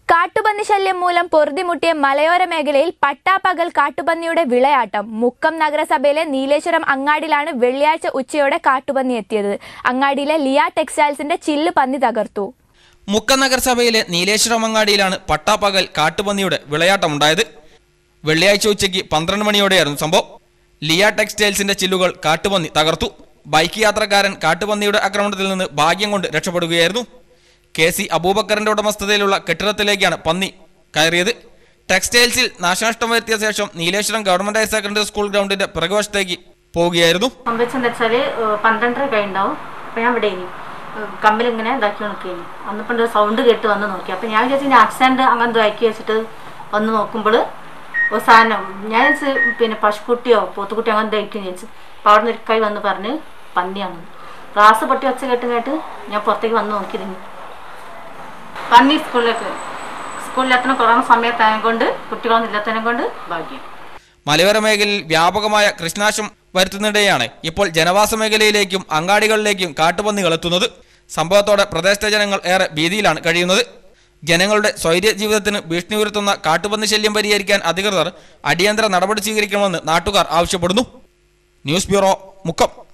കാട്ടുപന്നി ശല്യം മൂലം പൊറുതിമുട്ടിയ മലയോര മേഖലയിൽ പട്ടാപ്പകൽ കാട്ടുപന്നിയുടെ വിളയാട്ടം മുക്കം നഗരസഭയിലെ നീലേശ്വരം അങ്ങാടിയിലാണ് വെള്ളിയാഴ്ച ഉച്ചയോടെ കാട്ടുപന്നി എത്തിയത് അങ്ങാടിയിലെ ലിയ ടെക്സ്റ്റൈൽസിന്റെ ചില്ല് പന്നി തകർത്തു മുക്കം നഗരസഭയിലെ നീലേശ്വരമങ്ങാടിയിലാണ് പട്ടാപ്പകൽ കാട്ടുപന്നിയുടെ വിളയാട്ടമുണ്ടായത് വെള്ളിയാഴ്ച ഉച്ചയ്ക്ക് പന്ത്രണ്ട് മണിയോടെയായിരുന്നു സംഭവം ലിയ ടെക്സ്റ്റൈൽസിന്റെ ചില്ലുകൾ കാട്ടുപന്നി തകർത്തു ബൈക്ക് യാത്രക്കാരൻ കാട്ടുപന്നിയുടെ ആക്രമണത്തിൽ നിന്ന് ഭാഗ്യം കൊണ്ട് രക്ഷപ്പെടുകയായിരുന്നു കെ സി അബൂബക്കറിന്റെ ഉടമസ്ഥതയിലുള്ള കെട്ടിടത്തിലേക്കാണ് പന്നി കയറിയത് ടെക്സ്റ്റൈൽസിൽ നാശനഷ്ടം വരുത്തിയ ശേഷം Nileshwaram government higher secondary school ഗ്രൗണ്ടിന്റെ പിറകുവശത്തേക്ക് പോവുകയായിരുന്നു സംഭവിച്ചെന്ന് വെച്ചാൽ പന്ത്രണ്ടര കഴിഞ്ഞിട്ടുണ്ടാവും അപ്പോൾ ഞാൻ ഇവിടെ ഇനി കമ്പിലിങ്ങനെ ഇതാക്കി നോക്കിയിനി അന്നിപ്പോൾ ഒരു സൗണ്ട് കേട്ട് വന്ന് നോക്കി അപ്പോൾ ഞാൻ വിചാരിച്ചു ആക്സിഡൻറ്റ് അങ്ങനെ ഇതാക്കി വെച്ചിട്ട് വന്ന് നോക്കുമ്പോൾ ഒരു സാധനം ഞാൻ വിചാരിച്ചു പിന്നെ പശുക്കുട്ടിയോ പോത്തുകുട്ടിയോ അങ്ങനെ ഇതായിരിക്കും വിചാരിച്ചു അപ്പോൾ അവിടെ നിന്ന് ഒരു കൈ വന്ന് പറഞ്ഞ് പന്നിയാണ് ഗ്ലാസ് പൊട്ടി ഒച്ച കേട്ട് കേട്ട് ഞാൻ പുറത്തേക്ക് വന്ന് നോക്കിയിരുന്നു പന്നി സ്കൂളിലേക്ക് സ്കൂളിലെത്തണം കൊറോണ സമയത്തായ കൊണ്ട് കുട്ടികളൊന്നും ഇല്ലാത്തതിനെ കൊണ്ട് ഭാഗ്യം മലയോര മേഖലയിൽ വ്യാപകമായ കൃഷിനാശം വരുത്തുന്നിടെയാണ് ഇപ്പോൾ ജനവാസ മേഖലയിലേക്കും അങ്ങാടികളിലേക്കും കാട്ടുപന്നികൾ എത്തുന്നത് സംഭവത്തോടെ പ്രദേശത്തെ ജനങ്ങൾ ഏറെ ഭീതിയിലാണ് കഴിയുന്നത് ജനങ്ങളുടെ സ്വൈര്യ ജീവിതത്തിന് ഭീഷണി ഉയർത്തുന്ന കാട്ടുപന്നി ശല്യം പരിഹരിക്കാൻ അധികൃതർ അടിയന്തര നടപടി സ്വീകരിക്കണമെന്ന് നാട്ടുകാർ ആവശ്യപ്പെടുന്നു ന്യൂസ് ബ്യൂറോ മുക്കം